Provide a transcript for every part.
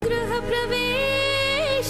ಗೃಹ ಪ್ರವೇಶ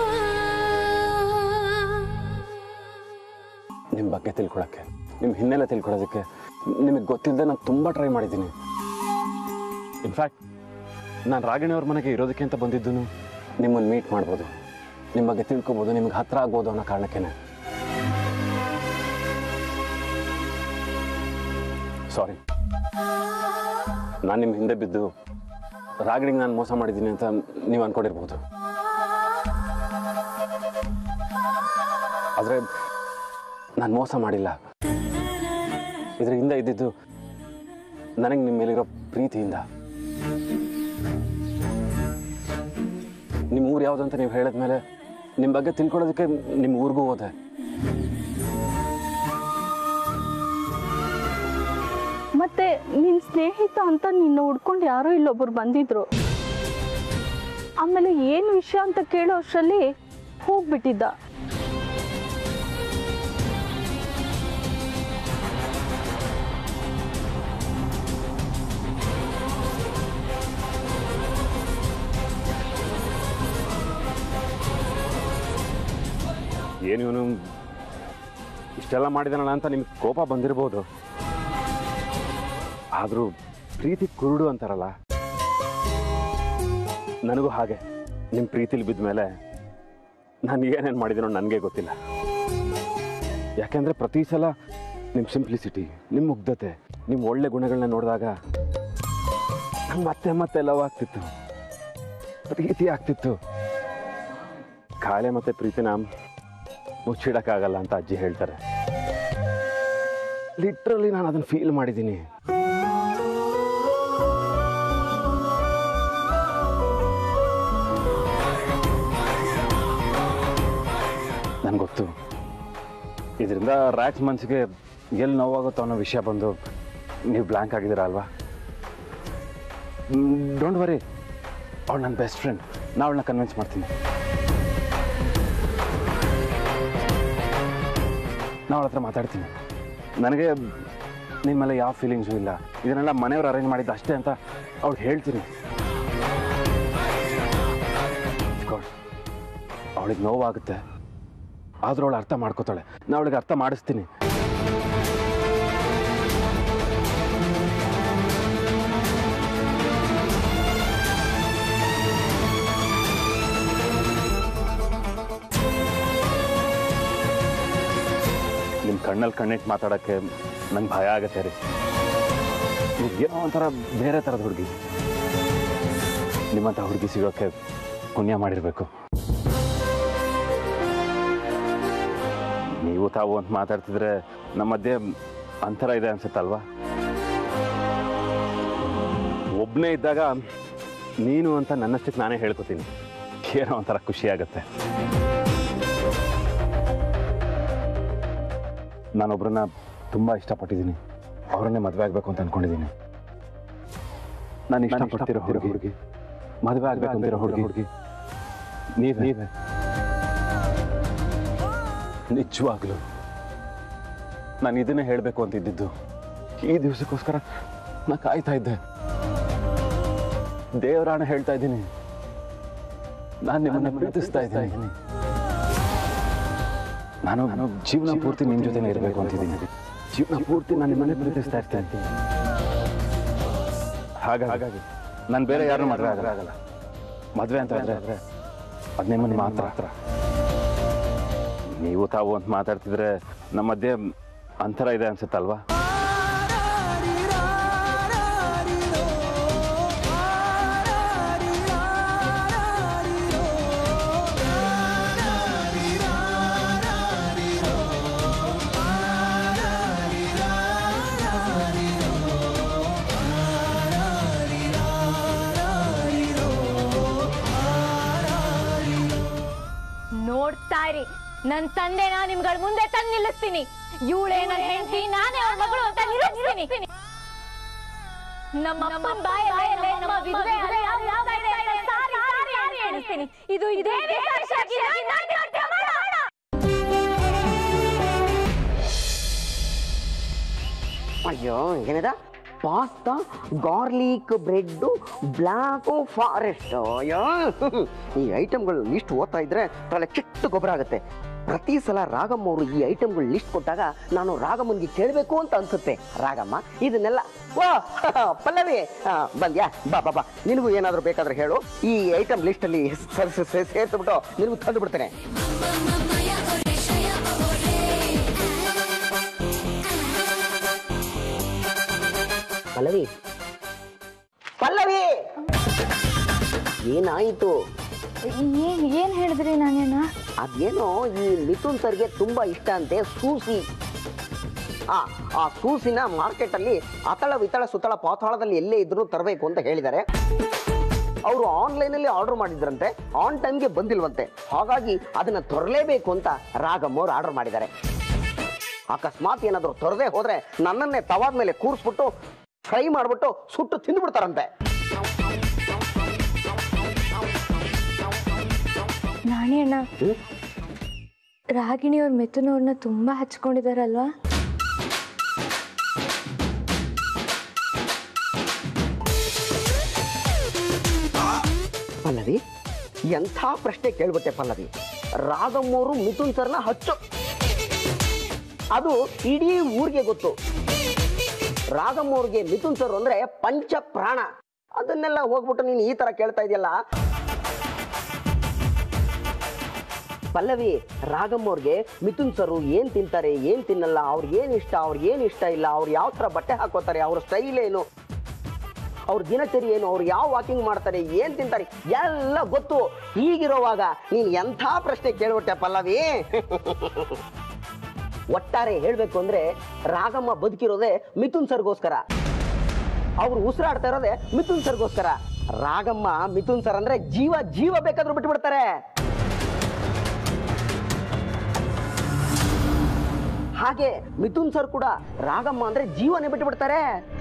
ನಿಮ್ಮ ಬಗ್ಗೆ ತಿಳ್ಕೊಳಕ್ಕೆ ನಿಮ್ಮ ಹಿನ್ನೆಲೆ ತಿಳ್ಕೊಳ್ಳೋದಕ್ಕೆ ನಿಮಗೆ ಗೊತ್ತಿಲ್ಲದೆ ನಾನು ತುಂಬ ಟ್ರೈ ಮಾಡಿದ್ದೀನಿ ಇನ್ಫ್ಯಾಕ್ಟ್ ನಾನು ರಾಗಿಣಿ ಅವ್ರ ಮನೆಗೆ ಇರೋದಕ್ಕೆ ಅಂತ ಬಂದಿದ್ದು ನಿಮ್ಮನ್ನು ಮೀಟ್ ಮಾಡ್ಬೋದು ನಿಮ್ಮ ಬಗ್ಗೆ ತಿಳ್ಕೊಬೋದು ನಿಮ್ಗೆ ಹತ್ರ ಆಗ್ಬೋದು ಅನ್ನೋ ಕಾರಣಕ್ಕೇನೆ ಸಾರಿ ನಾನು ನಿಮ್ಮ ಹಿಂದೆ ಬಿದ್ದು ರಾಗಿಣಿಗೆ ನಾನು ಮೋಸ ಮಾಡಿದ್ದೀನಿ ಅಂತ ನೀವು ಅನ್ಕೊಂಡಿರ್ಬೋದು ಆದರೆ ನಾನು ಮೋಸ ಮಾಡಿಲ್ಲ ಇದ್ರ ಹಿಂದೆ ಇದ್ದಿದ್ದು ನನಗೆ ನಿಮ್ಮ ಮೇಲಿರೋ ಪ್ರೀತಿಯಿಂದ ನಿಮ್ಮ ಊರು ಯಾವುದು ಅಂತ ನೀವು ಹೇಳಿದ್ಮೇಲೆ ನಿಮ್ಮ ಬಗ್ಗೆ ತಿಳ್ಕೊಳ್ಳೋದಕ್ಕೆ ನಿಮ್ಮ ಊರಿಗೂ ಹೋದೆ ಮತ್ತೆ ನಿನ್ ಸ್ನೇಹಿತ ಅಂತ ನಿನ್ನ ಹುಡ್ಕೊಂಡು ಯಾರೋ ಇಲ್ಲೊಬ್ರು ಬಂದಿದ್ರು ಆಮೇಲೆ ಏನು ವಿಷಯ ಅಂತ ಕೇಳೋ ಅಷ್ಟರಲ್ಲಿ ಹೋಗ್ಬಿಟ್ಟಿದ್ದ ಏನು ಇವನು ಇಷ್ಟೆಲ್ಲ ಮಾಡಿದಾನಲ್ಲ ಅಂತ ನಿಮ್ಗೆ ಕೋಪ ಬಂದಿರ್ಬೋದು ಆದರೂ ಪ್ರೀತಿ ಕುರುಡು ಅಂತಾರಲ್ಲ ನನಗೂ ಹಾಗೆ ನಿಮ್ಮ ಪ್ರೀತಿಲಿ ಬಿದ್ದ ಮೇಲೆ ನಾನು ಏನೇನು ಮಾಡಿದ್ದೀನೋ ನನಗೆ ಗೊತ್ತಿಲ್ಲ ಯಾಕೆಂದರೆ ಪ್ರತಿ ಸಲ ನಿಮ್ಮ ಸಿಂಪ್ಲಿಸಿಟಿ ನಿಮ್ಮ ಮುಗ್ಧತೆ ನಿಮ್ಮ ಒಳ್ಳೆ ಗುಣಗಳನ್ನ ನೋಡಿದಾಗ ನಂಗೆ ಮತ್ತೆ ಮತ್ತೆ ಲವ್ ಆಗ್ತಿತ್ತು ಪ್ರೀತಿ ಆಗ್ತಿತ್ತು ಕಾಳೆ ಮತ್ತು ಪ್ರೀತಿನ ಮುಚ್ಚಿಡಕ್ಕಾಗಲ್ಲ ಅಂತ ಅಜ್ಜಿ ಹೇಳ್ತಾರೆ ಲಿಟ್ರಲಿ ನಾನು ಅದನ್ನು ಫೀಲ್ ಮಾಡಿದ್ದೀನಿ ನನಗೆ ಗೊತ್ತು ಇದರಿಂದ ರ್ಯಾಕ್ಸ್ ಮನಸ್ಸಿಗೆ ಎಲ್ಲಿ ನೋವಾಗುತ್ತೋ ಅನ್ನೋ ವಿಷಯ ಬಂದು ನೀವು ಬ್ಲ್ಯಾಂಕ್ ಆಗಿದ್ದೀರಾ ಅಲ್ವಾ ಡೋಂಟ್ ವರಿ ಅವಳು ನನ್ನ ಬೆಸ್ಟ್ ಫ್ರೆಂಡ್ ನಾ ಅವಳನ್ನ ಕನ್ವಿನ್ಸ್ ಮಾಡ್ತೀನಿ ನಾ ಅವಳ ಹತ್ರ ಮಾತಾಡ್ತೀನಿ ನನಗೆ ನಿಮ್ಮ ಮೇಲೆ ಯಾವ ಫೀಲಿಂಗ್ಸು ಇಲ್ಲ ಇದನ್ನೆಲ್ಲ ಮನೆಯವ್ರು ಅರೇಂಜ್ ಮಾಡಿದ್ದು ಅಷ್ಟೇ ಅಂತ ಅವ್ಳು ಹೇಳ್ತೀನಿ ಕೋರ್ಸ್ ಅವಳಿಗೆ ನೋವಾಗುತ್ತೆ ಆದರೂ ಅವಳು ಅರ್ಥ ಮಾಡ್ಕೋತಾಳೆ ನಾ ಅವಳಿಗೆ ಅರ್ಥ ಮಾಡಿಸ್ತೀನಿ ನಿಮ್ಮ ಕಣ್ಣಲ್ಲಿ ಕಣ್ಣಿಟ್ಟು ಮಾತಾಡೋಕ್ಕೆ ನಂಗೆ ಭಯ ಆಗತ್ತೆ ರೀ ನೀವು ಏನೋ ಒಂಥರ ಬೇರೆ ಥರದ ಹುಡುಗಿ ನಿಮ್ಮಂಥ ಹುಡುಗಿ ಸಿಗೋಕ್ಕೆ ಪುಣ್ಯ ಮಾಡಿರಬೇಕು ನೀವು ತಾವು ಅಂತ ಮಾತಾಡ್ತಿದ್ರೆ ನಮ್ಮ ಮಧ್ಯೆ ಅಂತರ ಇದೆ ಅನ್ಸುತ್ತಲ್ವಾ ಒಬ್ಬನೇ ಇದ್ದಾಗ ನೀನು ಅಂತ ನನ್ನಷ್ಟಕ್ಕೆ ನಾನೇ ಹೇಳ್ಕೊತೀನಿ ಏನೋ ಒಂಥರ ಖುಷಿ ಆಗುತ್ತೆ ನಾನೊಬ್ಬರನ್ನ ತುಂಬ ಇಷ್ಟಪಟ್ಟಿದ್ದೀನಿ ಅವರನ್ನೇ ಮದುವೆ ಆಗಬೇಕು ಅಂತ ಅನ್ಕೊಂಡಿದ್ದೀನಿ ನಾನು ಇಷ್ಟಪಡ್ತಿರೋ ಹುಡುಗಿ ಹುಡುಗಿ ಮದುವೆ ಆಗಬೇಕು ಅಂತಿರೋ ಹುಡುಗಿ ಹುಡುಗಿ ನೀವೇ ನೀವೇ ನಿಜವಾಗ್ಲು ನಾನು ಇದನ್ನೇ ಹೇಳಬೇಕು ಅಂತಿದ್ದಿದ್ದು ಈ ದಿವಸಕ್ಕೋಸ್ಕರ ನಾ ಕಾಯ್ತಾ ಇದ್ದೆ ದೇವರಾಣ ಹೇಳ್ತಾ ಇದ್ದೀನಿ ನಾನು ನಿಮ್ಮನ್ನ ಪ್ರೀತಿಸ್ತಾ ಇದ್ದೀನಿ ನಾನು ನಾನು ಜೀವನ ಪೂರ್ತಿ ನಿಮ್ಮ ಜೊತೆನೇ ಇರಬೇಕು ಅಂತಿದ್ದೀನಿ ಜೀವನ ಪೂರ್ತಿ ನಾನು ನಿಮ್ಮನ್ನೇ ಪ್ರೀತಿಸ್ತಾ ಇರ್ತೀನಿ ಹಾಗಾಗಿ ಹಾಗಾಗಿ ನಾನು ಬೇರೆ ಯಾರು ಮದುವೆ ಆಗಲ್ಲ ಆಗಲ್ಲ ಮದುವೆ ಅಂತ ಆದರೆ ಅದು ನಿಮ್ಮನ್ನು ಮಾತ್ರ ನೀವು ತಾವು ಅಂತ ಮಾತಾಡ್ತಿದ್ರೆ ನಮ್ಮ ಮಧ್ಯೆ ಅಂತರ ಇದೆ ಅನ್ಸುತ್ತಲ್ವಾ ನೋಡ್ತಾ ಇರಿ ನನ್ ತಂದೆನ ನಿಮ್ಗಳ ಮುಂದೆ ತಂದು ನಿಲ್ಲಿಸ್ತೀನಿ ಇವಳೇ ನನ್ನ ಹೆಂಡತಿ ನಾನೇ ಅವ್ರ ಮಗಳು ಅಂತ ನಿರೂಪಿಸ್ತೀನಿ ನಮ್ಮ ಅಪ್ಪನ ಬಾಯಲ್ಲೇ ನಮ್ಮ ವಿಧವೆ ಅಲೆ ಯಾವ ಯಾವ ಇದೆ ಅಂತ ಸಾರಿ ಸಾರಿ ಸಾರಿ ಹೇಳಿಸ್ತೀನಿ ಇದು ಇದೇ ವಿಶೇಷವಾಗಿ ನಾನು ಮಾಡ್ತೇ ಮಾಡ ಅಯ್ಯೋ ಏನದ pasta garlic bread black forest ಅಯ್ಯೋ ಈ ಐಟಮ್ಗಳು ಲಿಸ್ಟ್ ಓದ್ತಾ ಇದ್ರೆ ತಲೆ ಕೆಟ್ಟ ಗೊಬ್ಬರ ಆಗುತ್ತೆ ಪ್ರತಿ ಸಲ ರಾಗಮ್ಮ ಅವರು ಈ ಐಟಮ್ಗಳು ಲಿಸ್ಟ್ ಕೊಟ್ಟಾಗ ನಾನು ರಾಗಮ್ಮನಿಗೆ ಕೇಳಬೇಕು ಅಂತ ಅನ್ಸುತ್ತೆ ರಾಗಮ್ಮ ಇದನ್ನೆಲ್ಲ ವಾ ಪಲ್ಲವಿ ಆ, ಬಂದ್ಯಾ ಬಾ ಬಾ ಬಾ ನಿನಗೂ ಏನಾದರೂ ಬೇಕಾದ್ರೆ ಹೇಳು ಈ ಐಟಮ್ ಲಿಸ್ಟಲ್ಲಿ ಸೇರಿಸ್ಬಿಟ್ಟು ನಿನಗೂ ತಂದು ಬಿಡ್ತೇನೆ ಪಲ್ಲವಿ ಪಲ್ಲವಿ ಏನಾಯಿತು ಏನ್ ಏನ್ ಹೇಳಿದ್ರಿ ನಾನೇನ ಅದೇನೋ ಈ ಮಿಥುನ್ ಸರ್ಗೆ ತುಂಬಾ ಇಷ್ಟ ಅಂತೆ ಸೂಸಿ ಆ ಆ ಸೂಸಿನ ಮಾರ್ಕೆಟ್ ಅಲ್ಲಿ ಅತಳ ವಿತಳ ಸುತ್ತಳ ಪಾತಾಳದಲ್ಲಿ ಎಲ್ಲೇ ಇದ್ರೂ ತರಬೇಕು ಅಂತ ಹೇಳಿದ್ದಾರೆ ಅವರು ಆನ್ಲೈನ್ ಅಲ್ಲಿ ಆರ್ಡರ್ ಮಾಡಿದ್ರಂತೆ ಆನ್ ಟೈಮ್ಗೆ ಬಂದಿಲ್ವಂತೆ ಹಾಗಾಗಿ ಅದನ್ನ ತರಲೇಬೇಕು ಅಂತ ರಾಗಮ್ಮ ಅವ್ರು ಆರ್ಡರ್ ಮಾಡಿದ್ದಾರೆ ಅಕಸ್ಮಾತ್ ಏನಾದರೂ ತೊರದೆ ಹೋದ್ರೆ ನನ್ನನ್ನೇ ತವಾದ ಮೇಲೆ ಕೂರಿಸ್ಬಿಟ್ಟು ಫ್ರೈ ಮಾಡ್ಬಿಟ್ಟು ಸುಟ್ಟು ತಿಂದ್ಬಿಡ್ತಾರಂತೆ ನಾಣಿ ಅಣ್ಣ ರಾಗಿಣಿ ಅವ್ರ ಮಿಥುನವ್ರನ್ನ ತುಂಬಾ ಹಚ್ಕೊಂಡಿದಾರಲ್ವಾ ಪಲ್ಲವಿ ಎಂಥ ಪ್ರಶ್ನೆ ಕೇಳ್ಬಿಟ್ಟೆ ಪಲ್ಲವಿ ರಾಗಮ್ಮವರು ಮಿಥುನ್ ಸರ್ನ ಹಚ್ಚು ಅದು ಇಡೀ ಊರಿಗೆ ಗೊತ್ತು ರಾಗಮ್ಮವ್ರಿಗೆ ಮಿಥುನ್ ಸರ್ ಅಂದ್ರೆ ಪಂಚ ಪ್ರಾಣ ಅದನ್ನೆಲ್ಲ ಹೋಗ್ಬಿಟ್ಟು ನೀನು ಈ ತರ ಕೇಳ್ತಾ ಇದೆಯಲ್ಲ ಪಲ್ಲವಿ ರಾಗಮ್ಮವ್ರಿಗೆ ಮಿಥುನ್ ಸರು ಏನ್ ತಿಂತಾರೆ ಏನ್ ತಿನ್ನಲ್ಲ ಅವ್ರಿಗೆ ಏನ್ ಇಷ್ಟ ಅವ್ರಿಗೆ ಏನ್ ಇಷ್ಟ ಇಲ್ಲ ಅವ್ರು ಯಾವ ತರ ಬಟ್ಟೆ ಹಾಕೋತಾರೆ ಅವ್ರ ಸ್ಟೈಲ್ ಏನು ಅವ್ರ ದಿನಚರಿ ಏನು ಅವ್ರು ಯಾವ ವಾಕಿಂಗ್ ಮಾಡ್ತಾರೆ ಏನ್ ತಿಂತಾರೆ ಎಲ್ಲ ಗೊತ್ತು ಹೀಗಿರುವಾಗ ನೀನ್ ಎಂಥ ಪ್ರಶ್ನೆ ಕೇಳ್ಬಿಟ್ಟೆ ಪಲ್ಲವಿ ಒಟ್ಟಾರೆ ಹೇಳ್ಬೇಕು ಅಂದ್ರೆ ರಾಗಮ್ಮ ಬದುಕಿರೋದೇ ಮಿಥುನ್ ಸರ್ಗೋಸ್ಕರ ಅವ್ರು ಉಸಿರಾಡ್ತಾ ಇರೋದೇ ಮಿಥುನ್ ಸರ್ಗೋಸ್ಕರ ರಾಗಮ್ಮ ಮಿಥುನ್ ಸರ್ ಅಂದ್ರೆ ಜೀವ ಜೀವ ಬೇಕಾದ್ರೂ ಬಿಟ್ಟು ಬಿಡ್ತಾರೆ ಹಾಗೆ ಮಿಥುನ್ ಸರ್ ಕೂಡ ರಾಗಮ್ಮ ಅಂದ್ರೆ ಜೀವನೇ ಬಿಟ್ಟು ಬಿಡ್ತಾರೆ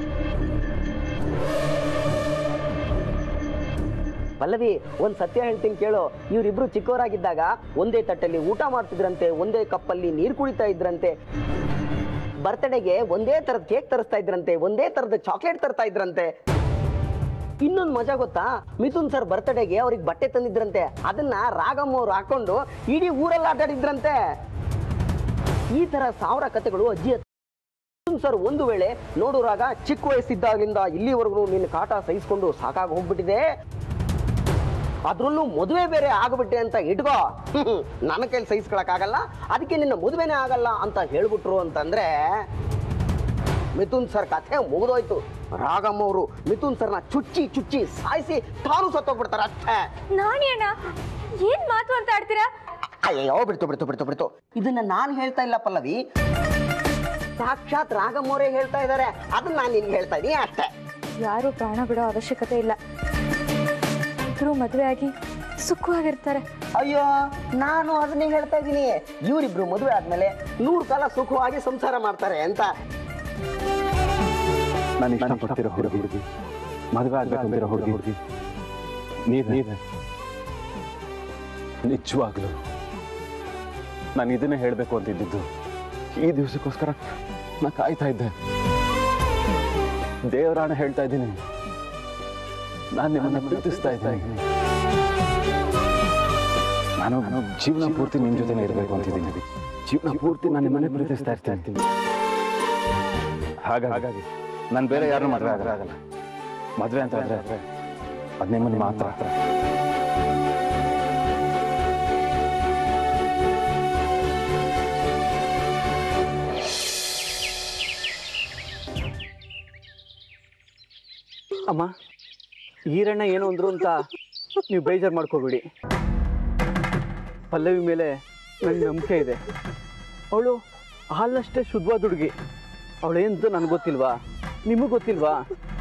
ಪಲ್ಲವಿ ಒಂದ್ ಸತ್ಯ ಹೇಳ್ತೀನಿ ಕೇಳು ಇವರಿಬ್ರು ಚಿಕ್ಕವರಾಗಿದ್ದಾಗ ಒಂದೇ ತಟ್ಟಲ್ಲಿ ಊಟ ಮಾಡ್ತಿದ್ರಂತೆ ಒಂದೇ ಕಪ್ಪಲ್ಲಿ ನೀರು ಕುಡಿತಾ ಇದ್ರಂತೆ ಬರ್ತ್ಡೇಗೆ ಒಂದೇ ತರದ ಕೇಕ್ ತರಿಸ್ತಾ ಇದ್ರಂತೆ ಒಂದೇ ತರದ ಚಾಕ್ಲೇಟ್ ತರ್ತಾ ಇದ್ರಂತೆ ಇನ್ನೊಂದು ಮಜಾ ಗೊತ್ತಾ ಮಿಥುನ್ ಸರ್ ಬರ್ತ್ಡೇಗೆ ಅವ್ರಿಗೆ ಬಟ್ಟೆ ತಂದಿದ್ರಂತೆ ಅದನ್ನ ರಾಗಮ್ಮ ಅವ್ರು ಹಾಕೊಂಡು ಇಡೀ ಊರೆಲ್ಲ ಆಟಾಡಿದ್ರಂತೆ ಈ ತರ ಸಾವಿರ ಕಥೆಗಳು ಅಜ್ಜಿ ಹತ್ರ ಮಿಥುನ್ ಸರ್ ಒಂದು ವೇಳೆ ನೋಡುವಾಗ ಚಿಕ್ಕ ವಯಸ್ಸಿದ್ದಾಗಲಿಂದ ಇಲ್ಲಿವರೆಗೂ ನಿನ್ನ ಕಾಟ ಸಹಿಸ್ಕೊಂಡು ಸಾಕಾಗಿ ಹೋಗ್ಬಿಟ್ಟಿದೆ ಅದ್ರಲ್ಲೂ ಮದುವೆ ಬೇರೆ ಆಗ್ಬಿಟ್ಟೆ ಅಂತ ಇಟ್ಕೋ ಹ್ಮ್, ನನ್ನ ಕೈಲಿ ಸಹಿಸ್ಕೊಳಕ್ಕಾಗಲ್ಲ ಅದಕ್ಕೆ ನಿನ್ನ ಮದುವೆನೇ ಆಗಲ್ಲ ಅಂತ ಹೇಳ್ಬಿಟ್ರು ಅಂತಂದ್ರೆ ಮಿಥುನ್ ಸರ್ ಕಥೆ ಮುಗಿದೋಯ್ತು ರಾಗಮ್ಮ ಅವರು ಮಿಥುನ್ ಸರ್ನ ಚುಚ್ಚಿ ಚುಚ್ಚಿ ಸಾಯಿಸಿ ತಾನು ಸತ್ತೋಗ್ಬಿಡ್ತಾರೆ ಅಷ್ಟೇ ನಾಣಿ ಅಣ್ಣ ಏನ್ ಮಾತು ಅಂತ ಆಡ್ತೀರಾ ಅಯ್ಯೋ ಬಿಡ್ತು ಬಿಡ್ತು ಬಿಡ್ತು ಬಿಡ್ತು ಇದನ್ನ ನಾನು ಹೇಳ್ತಾ ಇಲ್ಲ ಪಲ್ಲವಿ ಸಾಕ್ಷಾತ್ ರಾಗಮ್ಮವರೇ ಹೇಳ್ತಾ ಇದ್ದಾರೆ ಅದನ್ನ ನಾನು ನಿನ್ಗೆ ಹೇಳ್ತಾ ಇದೀನಿ ಅಷ್ಟೇ ಯಾರು ಪ್ರಾಣ ಬಿಡೋ ಅವಶ್ಯಕತೆ ಇಲ್ಲ ಇಬ್ರು ಮದುವೆ ಆಗಿ ಸುಖವಾಗಿರ್ತಾರೆ ಅಯ್ಯೋ ನಾನು ಅದನ್ನೇ ಹೇಳ್ತಾ ಇದ್ದೀನಿ ಇವರಿಬ್ರು ಮದುವೆ ಆದ್ಮೇಲೆ ನೂರು ಕಾಲ ಸುಖವಾಗಿ ಸಂಸಾರ ಮಾಡ್ತಾರೆ ಅಂತ ನಾನು ಇಷ್ಟಪಡ್ತಿರೋ ಹುಡುಗಿ ಹುಡುಗಿ ಮದುವೆ ಆಗ್ಬೇಕಂತಿರೋ ಹುಡುಗಿ ಹುಡುಗಿ ನೀವ್ ನೀವೇ ನಿಜವಾಗ್ಲು ನಾನು ಇದನ್ನೇ ಹೇಳಬೇಕು ಅಂತಿದ್ದಿದ್ದು ಈ ದಿವಸಕ್ಕೋಸ್ಕರ ನಾ ಕಾಯ್ತಾ ಇದ್ದೆ ದೇವರಾಣ ಹೇಳ್ತಾ ಇದ್ದೀನಿ ನಾನು ನಿಮ್ಮನ್ನ ಪ್ರೀತಿಸ್ತಾ ಇದ್ದೀನಿ ನಾನು ನಾನು ಜೀವನ ಪೂರ್ತಿ ನಿಮ್ಮ ಜೊತೆನೇ ಇರಬೇಕು ಅಂತಿದ್ದೀನಿ ಜೀವನ ಪೂರ್ತಿ ನಾನು ನಿಮ್ಮನ್ನೇ ಪ್ರೀತಿಸ್ತಾ ಇರ್ತೀನಿ ಹಾಗಾಗಿ ಹಾಗಾಗಿ ನಾನು ಬೇರೆ ಯಾರನ್ನೂ ಮದುವೆ ಆಗಲ್ಲ ಆಗಲ್ಲ ಮದುವೆ ಅಂತ ಅಂದ್ರೆ ಅದು ನಿಮ್ಮನ್ನು ಮಾತ್ರ ಅಮ್ಮ ಈರಣ್ಣ ಏನು ಅಂದ್ರು ಅಂತ ನೀವು ಬೇಜಾರು ಮಾಡ್ಕೋಬೇಡಿ ಪಲ್ಲವಿ ಮೇಲೆ ನನಗೆ ನಂಬಿಕೆ ಇದೆ ಅವಳು ಹಾಲಷ್ಟೇ ಶುದ್ಧವಾದ ಹುಡುಗಿ ಅವಳೇಂತ ನನಗೆ ಗೊತ್ತಿಲ್ವಾ ನಿಮಗೆ ಗೊತ್ತಿಲ್ವಾ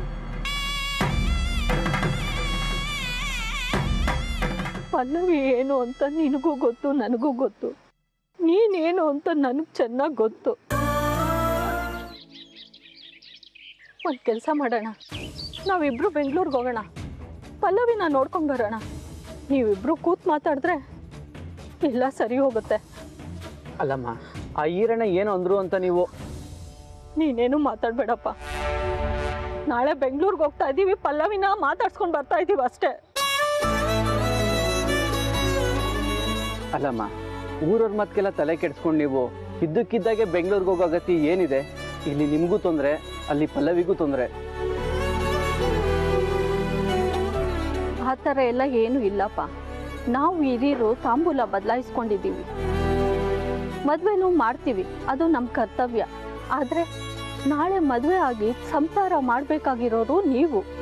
ಪಲ್ಲವಿ ಏನು ಅಂತ ನಿನಗೂ ಗೊತ್ತು ನನಗೂ ಗೊತ್ತು ನೀನೇನು ಅಂತ ನನಗೆ ಚೆನ್ನಾಗಿ ಗೊತ್ತು ಒಂದು ಕೆಲಸ ಮಾಡೋಣ ನಾವಿಬ್ರು ಬೆಂಗಳೂರಿಗೆ ಹೋಗೋಣ ಪಲ್ಲವಿನ ನೋಡ್ಕೊಂಡು ಬರೋಣ ನೀವಿಬ್ರು ಕೂತ್ ಮಾತಾಡಿದ್ರೆ ಎಲ್ಲ ಸರಿ ಹೋಗುತ್ತೆ ಅಲ್ಲಮ್ಮ ಆ ಈರಣ್ಣ ಏನು ಅಂದ್ರು ಅಂತ ನೀವು ನೀನೇನು ಮಾತಾಡಬೇಡಪ್ಪ ನಾಳೆ ಬೆಂಗಳೂರಿಗೆ ಹೋಗ್ತಾ ಇದ್ದೀವಿ ಪಲ್ಲವಿನ ಮಾತಾಡ್ಸ್ಕೊಂಡು ಬರ್ತಾ ಇದ್ದೀವಿ ಅಷ್ಟೇ ಅಲ್ಲಮ್ಮ ಊರವ್ರ ಮತ್ಕೆಲ್ಲ ತಲೆ ಕೆಡ್ಸ್ಕೊಂಡು ನೀವು ಇದ್ದಕ್ಕಿದ್ದಾಗೆ ಬೆಂಗಳೂರಿಗೆ ಹೋಗೋ ಅಗತ್ಯ ಏನಿದೆ ಇಲ್ಲಿ ನಿಮಗೂ ತೊಂದರೆ ಅಲ್ಲಿ ಪಲ್ಲವಿಗೂ ತೊಂದರೆ ಆ ಥರ ಎಲ್ಲ ಏನೂ ಇಲ್ಲಪ್ಪ ನಾವು ಹಿರಿಯರು ತಾಂಬೂಲ ಬದಲಾಯಿಸ್ಕೊಂಡಿದ್ದೀವಿ ಮದುವೆನೂ ಮಾಡ್ತೀವಿ ಅದು ನಮ್ಮ ಕರ್ತವ್ಯ ಆದರೆ ನಾಳೆ ಮದುವೆ ಆಗಿ ಸಂಸಾರ ಮಾಡಬೇಕಾಗಿರೋರು ನೀವು